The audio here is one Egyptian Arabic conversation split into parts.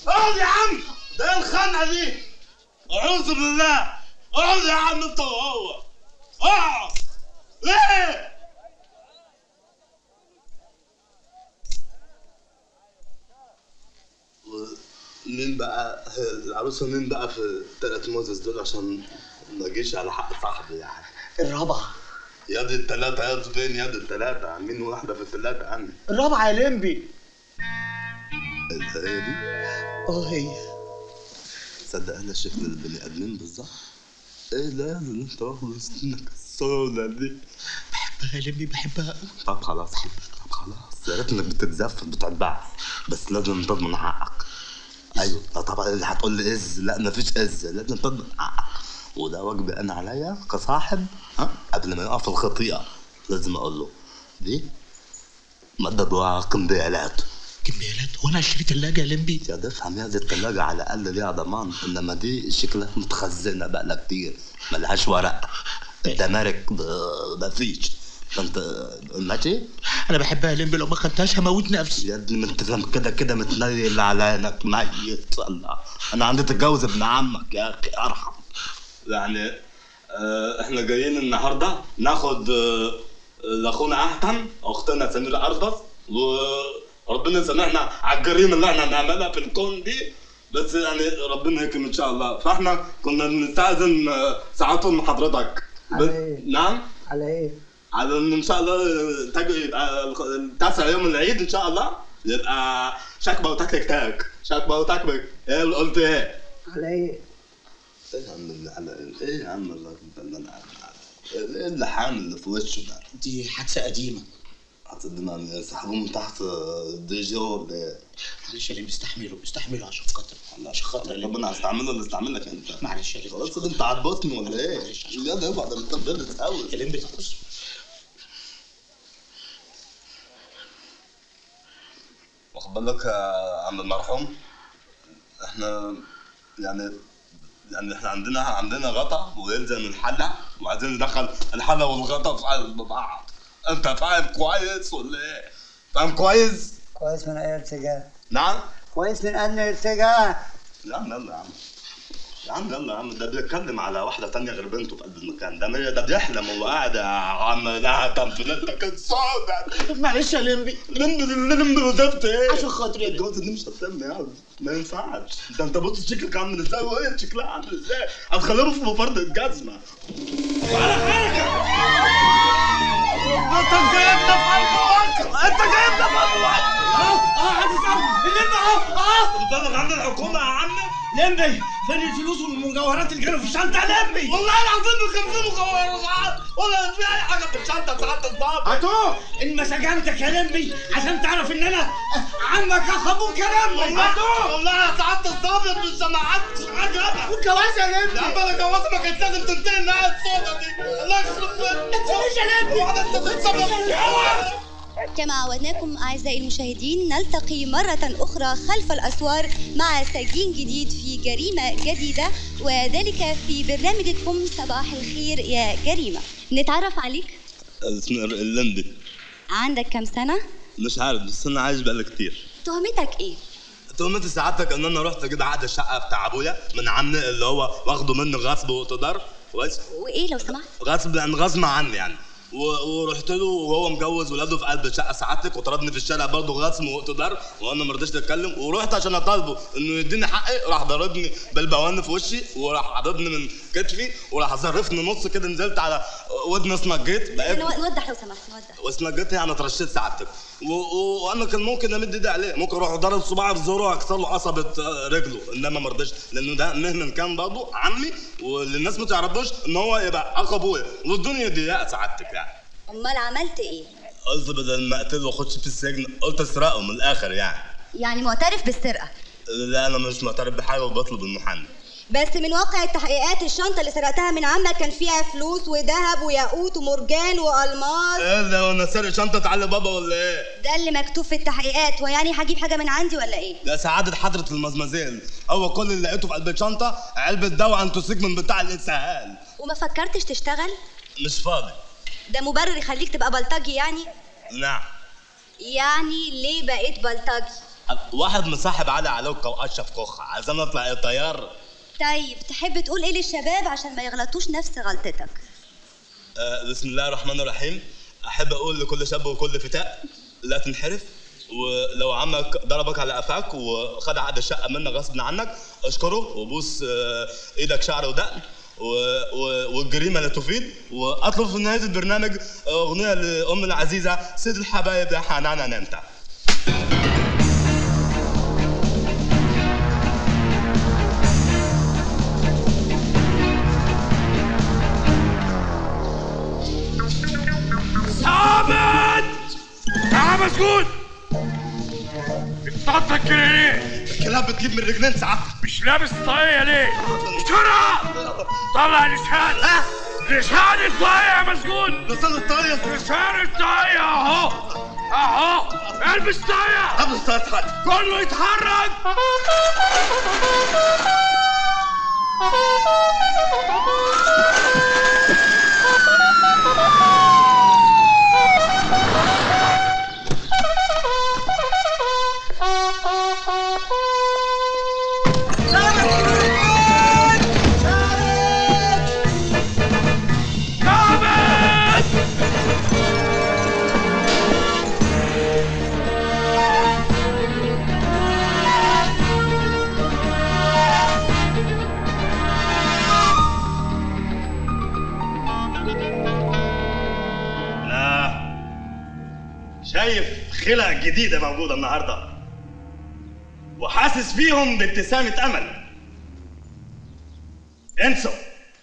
اقعد يا عم ده ايه الخنقه دي اعوذ بالله اقعد يا عم انت وهو اقعد ليه مين بقى العروسه مين بقى في الثلاث موزز دول عشان ما اجيش على حق صاحبي يعني الرابعة يا دي الثلاثه يا دي فين يا دي الثلاثه مين واحده في الثلاثه عني الرابعة يا لمبي هي دي اه هي تصدق انا شكل البني ادمين بالظبط ايه لازم انت واخد سنك السودا دي بحبها يا لمبي بحبها طب خلاص طب خلاص يا ريت انك بتتزفت بتتبع بس لازم تضمن حقك ايوه لا طبعا اللي هتقول لي از لا مفيش از لازم تضمن حقك وده واجبي انا عليا كصاحب ها قبل ما يقع في الخطيئه لازم اقول له دي مدد وقنبيالات كمبيالات وانا اشتري تلاجة يا لمبي يا تفهم يا دي التلاجة على الأقل ليها ضمان إنما دي شكلها متخزنة بقالها كتير ملهاش ورق الدمارك ب- مفيش فأنت ماشي؟ انا بحبها يا لمبي لو ما خدتهاش هموت نفسي يا ابني ما انت كده كده متنيل على عينك ميت الله انا عندي تتجوز ابن عمك يا اخي ارحم يعني آه احنا جايين النهارده ناخد آه لاخونا احتم اختنا سميرة اربس وربنا يسامحنا على الجريمه اللي احنا بنعملها في الكون دي بس يعني ربنا يكرم ان شاء الله فاحنا كنا بنستاذن آه، ساعاتهم من حضرتك ب- على إيه؟ نعم على ايه؟ على ان ان شاء الله تجي يبقى الخ- التاسع يوم العيد ان شاء الله يبقى شكبه وتكتك تاك شكبه وتكبك ايه اللي قلت ايه؟ على ايه؟ ايه يا عم اللي على ايه يا عم الراجل ده اللي انا عامل ايه اللحام اللي في وشه ده؟ دي حادثة قديمة هتصدقني سحبوه من تحت دي جي ولا ايه؟ معلش يا لمبي استحمله استحمله عشان خاطر عشان خاطر يا لمبي ربنا هستعمله اللي استعملك انت معلش يا لمبي خلاص كده انت عبطني ولا ايه؟ معلش عشان- بجد يابا ده انت بجد قوي يا لمبي بص واخد بالك يا عم المرحوم احنا يعني يعني احنا عندنا عندنا غطا ويلزم الحله وعايزين ندخل الحله والغطا في قلب بعض انت فاهم كويس ولا ايه؟ فاهم كويس؟ كويس من اي ارتجاع نعم؟ كويس من انهي ارتجاع يا عم يلا يا عم يا عم يلا يا عم ده بيتكلم على واحدة تانية غير بنته في قلب المكان ده مية ده بيحلم وهو قاعد يا عم لا تنفلتك الصوت معلش يا لمبي لمبي لمبي وزفت ايه؟ عشان خاطري يا لمبي الجوازة دي مش هتتم يا عم ما ينفعش ده انت بص شكلك عامل ازاي وهي شكلها عامل ازاي هتخليهم في مفرد الجزمة ولا حاجة انت جايبنا في قلب واقع انت جايبنا في قلب واقع اه اه عايز اسال اللمبي اهو اه بتبلغ عند الحكومة يا عم لمبي فين الفلوس والمجوهرات اللي كانوا في الشنطه يا لمبي والله العظيم ما كان في مجوهرات ولا في اي حاجة في الشنطة بتاعت الضابط هاتوه ان ما سجنتك يا لمبي عشان تعرف ان انا عمك اخ ابوك يا لمبي والله هاتوه والله يا سعادة الضابط مش سمعتش حاجة والجواز يا يا لمبي عم انا جوازي ما كانت لازم تنتهي النهايه السوداء دي الله يخرب بيتك مش يا لمبي وعدد تتسبب كما عودناكم أعزائي المشاهدين نلتقي مرة أخرى خلف الأسوار مع سجين جديد في جريمة جديدة وذلك في برنامجكم صباح الخير يا جريمة نتعرف عليك اسمه اللندي عندك كم سنة؟ مش عارف بس انا عايش بقالي كتير تهمتك إيه؟ تهمتي سعادتك ان انا رحت كده عقد الشقه بتاع ابويا من عمي اللي هو واخده مني غصب واقتدار كويس وإيه لو سمحت؟ غصب يعني غصب عني يعني و- ورحت له وهو مجوز ولاده في قلب الشقه سعادتك وطردني في الشارع برضه غصب واقتدار وانا ما رضيتش اتكلم ورحت عشان اطالبه انه يديني حقي راح ضربني بالبوان في وشي وراح عضبني من كتفي وراح ظرفني نص كده نزلت على ودني اسنجيت بقيت نو- نوضح لو سمحت نوضح واسنجيت يعني اترشيت سعادتك و- و- وانا كان ممكن امد ايدي عليه ممكن اروح ضارب صباعي في زوره واكسر له قصبه آه، رجله انما ما رضيتش لانه ده مهما كان برضه عمي واللي الناس ما تعرفوش ان هو يبقى اخو ابويا والدنيا ضيقه سعادتك يعني أمال عملت إيه؟ قلت بدل ما اقتله واخش في السجن قلت اسرقه من الاخر يعني يعني معترف بالسرقة لا انا مش معترف بحاجه وبطلب المحامي بس من واقع التحقيقات الشنطة اللي سرقتها من عمك كان فيها فلوس وذهب وياقوت ومرجان وألماس ايه ده وانا سارق شنطه علي بابا ولا ايه؟ ده اللي مكتوب في التحقيقات ويعني هجيب حاجة من عندي ولا إيه؟ ده سعادة حضرة المزمزيل هو كل اللي لقيته في قلب الشنطة علبة دواء انتوسيك من بتاع الإسهال وما فكرتش تشتغل؟ مش فاضي ده مبرر يخليك تبقى بلطجي يعني؟ نعم يعني ليه بقيت بلطجي؟ واحد مصاحب علي علوكة واشرف كوخة عايزين نطلع ايه طيار طيب تحب تقول ايه للشباب عشان ما يغلطوش نفس غلطتك آه بسم الله الرحمن الرحيم احب اقول لكل شاب وكل فتاة لا تنحرف ولو عمك ضربك على قفاك وخد عقد الشقه منك غصب عنك اشكره وبوس آه، ايدك شعر ودقن و... و... والجريمه لا تفيد واطلب في نهايه البرنامج اغنيه لام العزيزه سيد الحبايب يا حنان انت ثابت يا مسجون بتطلق كده ليه؟ الكلاب بتجيب من رجلين ساعات مش لابس طاقية ليه؟ بسرعة طلع لسان لسان الطاقية يا مسجون لسان الطايف لسان الطاقية اهو اهو البس طاقية قبل تتحرك كله يتحرك ثابت لا شايف خلق جديدة موجودة النهاردة وحاسس فيهم بابتسامة أمل انسوا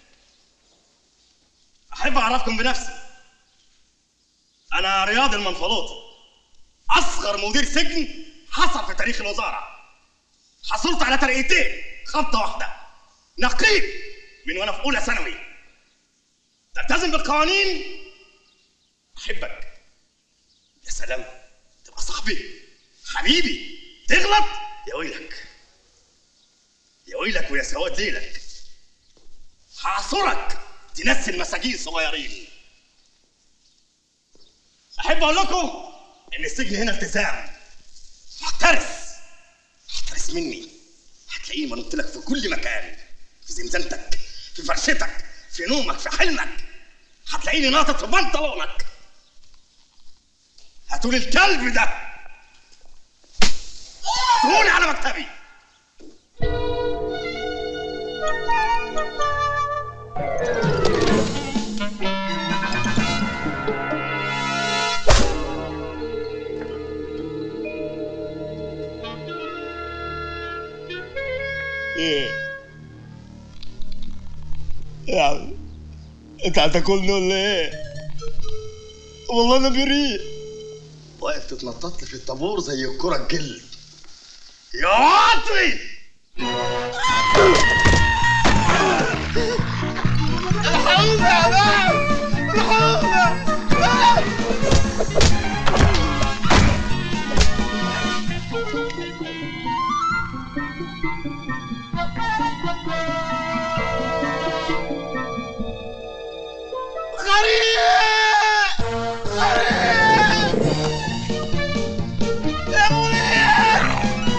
أحب أعرفكم بنفسي أنا رياض المنفلوطي أصغر مدير سجن حصل في تاريخ الوزارة حصلت على ترقيتين خبطة واحدة نقيب من وأنا في أولى ثانوي تلتزم بالقوانين احبك يا سلام تبقى صاحبي حبيبي تغلط يا ويلك يا ويلك ويا سواد ليلك هعصرك تنسي المساجين صغيرين احب اقول لكم ان السجن هنا التزام احترس احترس مني هتلاقيني منط لك في كل مكان في زنزانتك في فرشتك في نومك في حلمك هتلاقيني ناطط في بنطلونك هاتولي الكلب ده هاتولي على مكتبي ايه يعني انت هتاكلني ولا ايه؟ والله انا بريء واقف تتنطط لي في الطابور زي الكرة الجلد يا واطي الحقوني يا باب الحقوني غريب غريب يا منير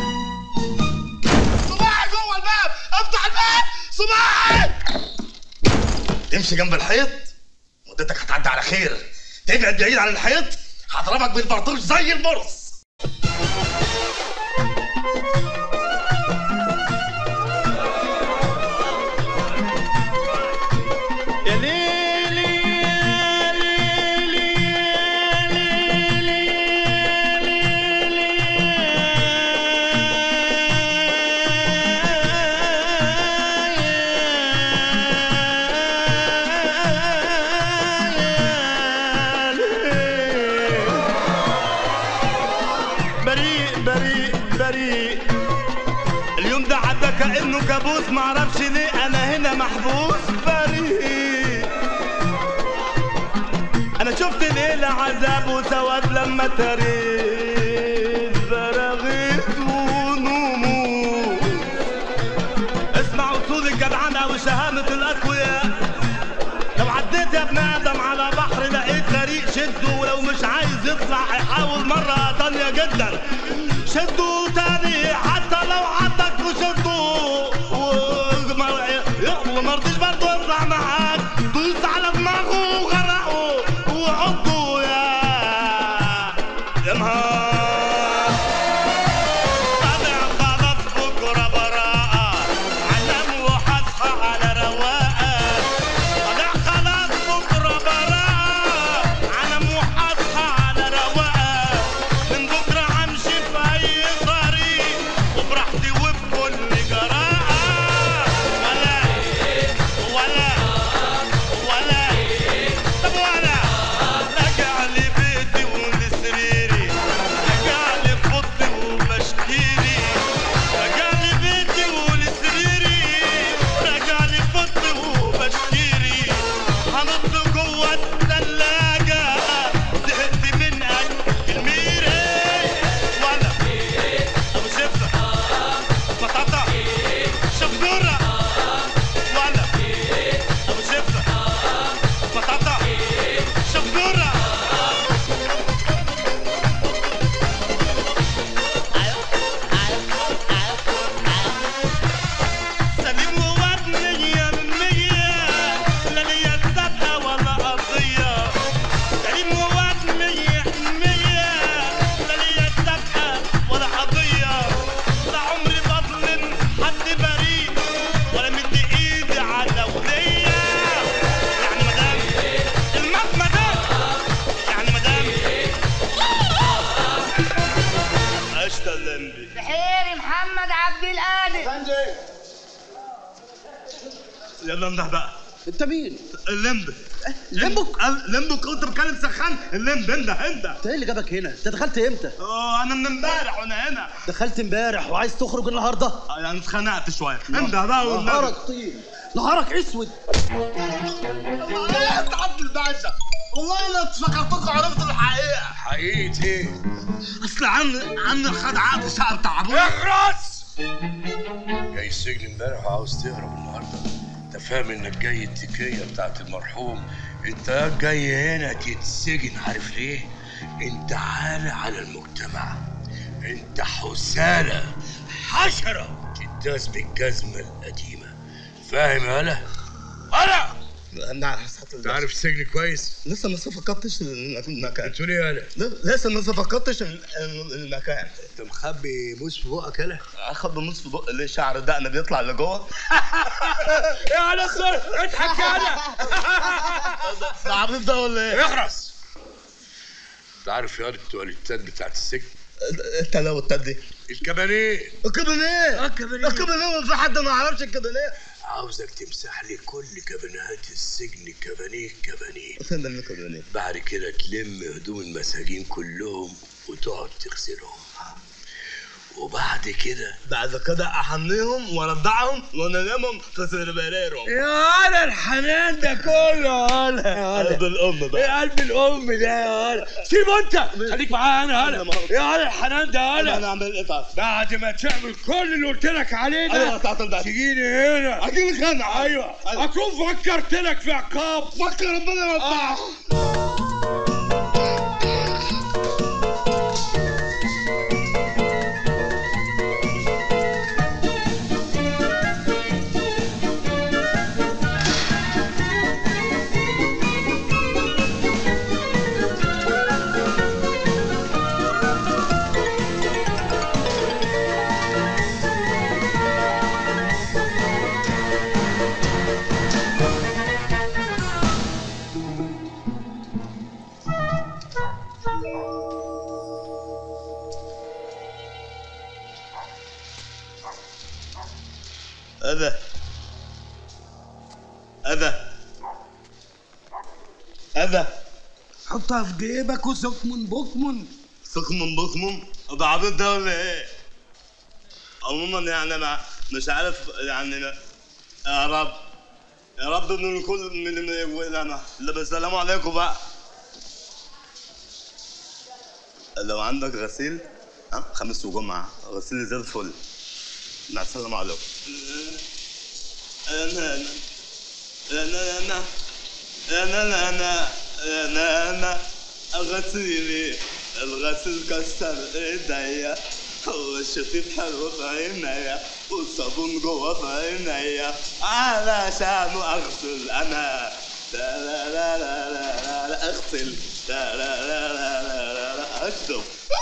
صباعي جوه الباب افتح الباب صباعي تمشي جنب الحيط مدتك هتعدي على خير تبعد بعيد عن الحيط هضربك بالبرطوش زي البرص يا ليلي يا ليلي يا ليلي يا ليلي بريء بريء بريء اليوم ده عدى كأنه كابوس معرفش ليه أنا هنا محبوس بريء أنا شفت ليلة عذاب وسواد لما تريت براغيث ونموت اسمع وصول الجدعنة وشهامة الأقوياء لو عديت يا ابن آدم على بحر لقيت غريق شده ولو مش عايز يطلع هيحاول مرة تانية جدا شده يلا انده بقى انت مين؟ اللمب لمبك؟ اللمب كنت بتكلم سخان اللمب انده انده انت ايه اللي جابك هنا؟ انت دخلت امتى؟ اه انا من امبارح وانا هنا دخلت امبارح وعايز تخرج النهارده؟ آه، يعني اتخنقت شويه انده بقى والنبي نهارك طين نهارك اسود ايه انت عبد الباشا والله انا افتكرتكم عرفت الحقيقه حقيقة ايه؟ اصل عم عم خد عقد شقه بتاع ابويا اخرس جاي السجن امبارح وعاوز تهرب النهارده انت فاهم انك جاي التكية بتاعت المرحوم انت جاي هنا تتسجن عارف ليه؟ انت عالة على المجتمع انت حسالة حشرة تداس بالجزمة القديمة فاهم يا هلا؟ هلا انا حسيت انت عارف السجن كويس؟ لسه ما فكرتش المكان بتقول ايه يا هلا؟ لسه ما فكرتش المكان انت مخبي موس في بقك هلا؟ اخد بنص في بق ليه شعر دقن بيطلع لجوه يا نصر اضحك يا هلا ده عبيط ده ولا ايه؟ اخرس انت عارف يا التواليتات بتاعت السجن انت لو التدي الكباريه الكابينيه الكابينيه. الكابينيه في حد ما يعرفش الكابينيه عاوزك تمسح لي كل كابينات السجن كبانيه كبانيه فين ده الكابينيه؟ بعد كده تلم هدوم المساجين كلهم وتقعد تغسلهم وبعد كده بعد كده احميهم وارضعهم وانامهم في سربريرهم يا هلا الحنان ده كله يا هلا يا قلب الام بقى ايه قلب الام ده يا هلا سيبه انت خليك معايا انا أنا هلا ما هو- يا هلا الحنان ده انا هلا اعمل ايه طيب؟ بعد ما تعمل كل اللي قلت لك عليه ايوه ده تعطل ده تجيني هنا اجيلك انا ايوه أيوة. اكون فكرت لك في عقاب فكر ربنا يوفقك اذى اذى اذى حطها في جيبك وسكمن بكمن سخم بخم ده عبيط ده ولا ايه؟ عموما يعني انا مش عارف يعني يا رب يا رب من الكل من اللي انا لا بس السلام عليكم بقى لو عندك غسيل ها خميس وجمعة غسيل زي الفل مع السلامة عليكم انا انا انا انا انا انا انا انا غسيلي الغسيل كسر ايديا والشفيف حلو في عينيا والصابون جوه في عينيا علشان اغسل انا لا لا لا لا لا لا اغسل لا لا لا لا لا لا لا اكتب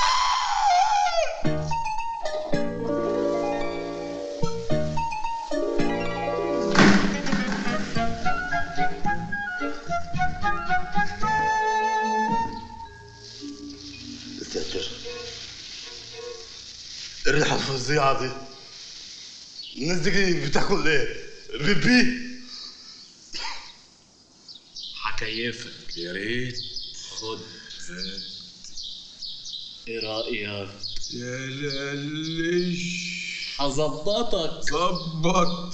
ساتر الريحة الفظيعة دي الناس دي بتاكل ايه؟ بيبي هكيفك يا ريت خد ايه رأيك؟ يا للش هظبطك ظبط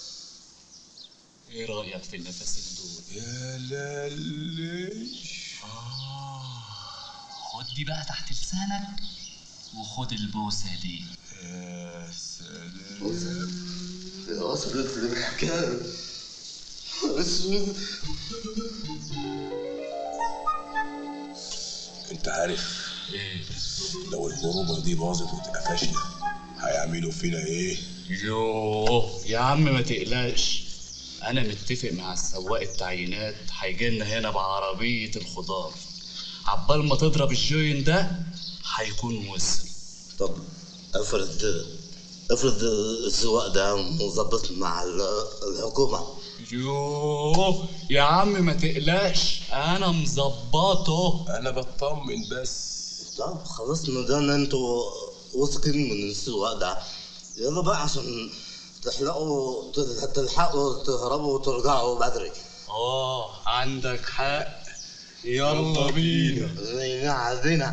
ايه رأيك في النفسين دول؟ يا للش خد دي بقى تحت لسانك وخد البوسة دي يا سلام وصلت للحكاية اسود انت عارف ايه؟ لو الغروبة دي باظت واتقفشنا هيعملوا فينا ايه؟ يوه يا عم ما تقلقش انا متفق مع السواق التعيينات هيجي لنا هنا بعربية الخضار عبال ما تضرب الجوين ده هيكون وصل طب افرض افرض السواق ده مظبط مع ال- الحكومة يوه يا عم ما تقلقش انا مظبطه انا بطمن بس طب خلاص ما دام انتوا واثقين من السواق ده يلا بقى عشان تحلقوا تلحقوا تهربوا وترجعوا بدري اه عندك حق يلا بينا زينا زينا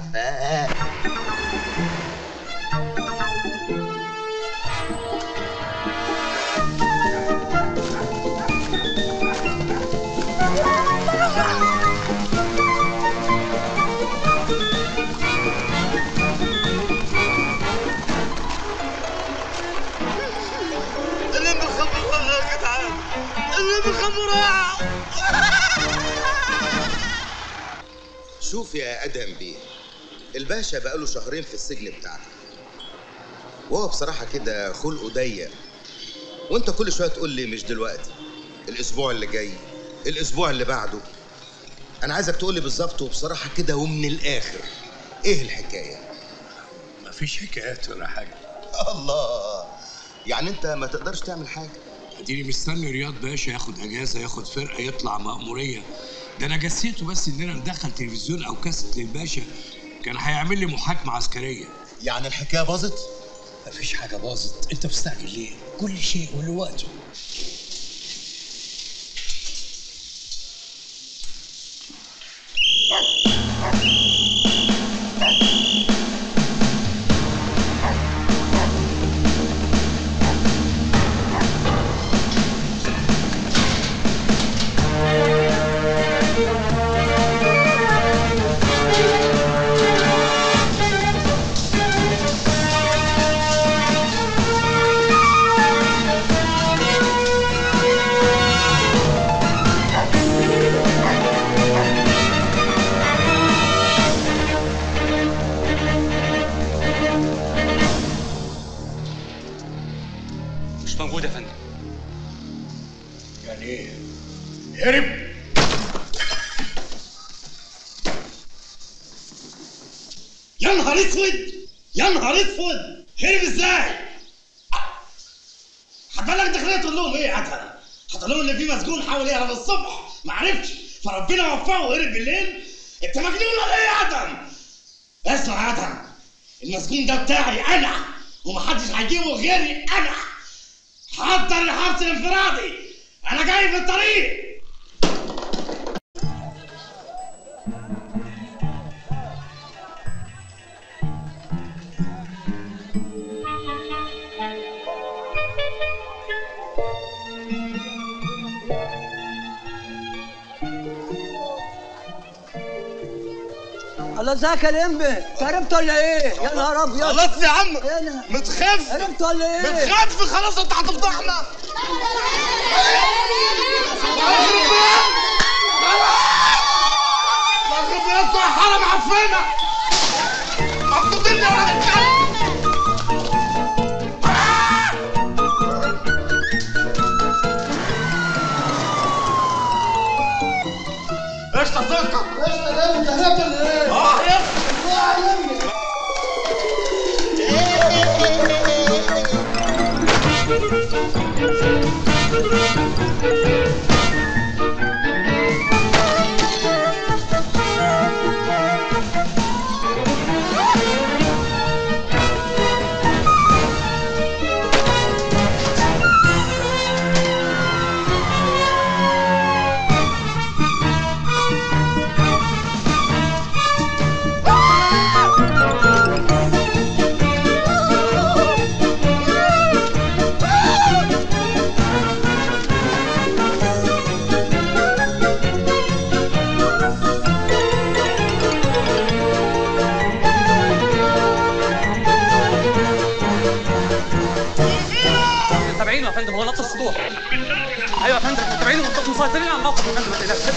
اللي بالخمرة يا جدعان اللي بالخمرة شوف يا ادهم بيه الباشا بقاله شهرين في السجن بتاعنا وهو بصراحه كده خلقه ضيق وانت كل شويه تقول لي مش دلوقتي الاسبوع اللي جاي الاسبوع اللي بعده انا عايزك تقول لي بالظبط وبصراحه كده ومن الاخر ايه الحكايه مفيش حكايات ولا حاجه الله يعني انت ما تقدرش تعمل حاجه اديني مستني رياض باشا ياخد اجازه ياخد فرقه يطلع مأموريه ده انا جسيته بس اننا ندخل تلفزيون او كاسيت للباشا كان هيعمل لي محاكمه عسكريه يعني الحكايه باظت مفيش حاجه باظت انت مستعجل ليه كل شيء وله وقته مش موجود يا فندم يعني ايه هرب يا نهار اسود يا نهار اسود هرب ازاي؟ هتبلغ الداخليه تقول لهم ايه عتها؟ هتقول لهم ان في مسجون حاول يهرب الصبح ما عرفش فربنا وفقه وهرب بالليل؟ انت مجنون ولا ايه يا عتم؟ اسمع يا عتم المسجون ده بتاعي انا ومحدش هيجيبه غيري انا حضر الحبس الانفرادي انا جاي في الطريق الله ازيك يا لمبي هربت ولا ايه؟ يا نهار ابيض خلاص يا عم ايه ده؟ متخف هربت ولا ايه؟ متخف خلاص انت هتفضحنا مغرب بيض حرم عفرنا مخطوطين يا ولد الكلب ايش تصدق؟ ايش تصدق؟ هربت ولا ايه؟ اه هربت تابعينه يا فندم هو نط السطوح ايوه يا فندم احنا تابعينه مسيطرين على الموقف يا فندم ما تقلقش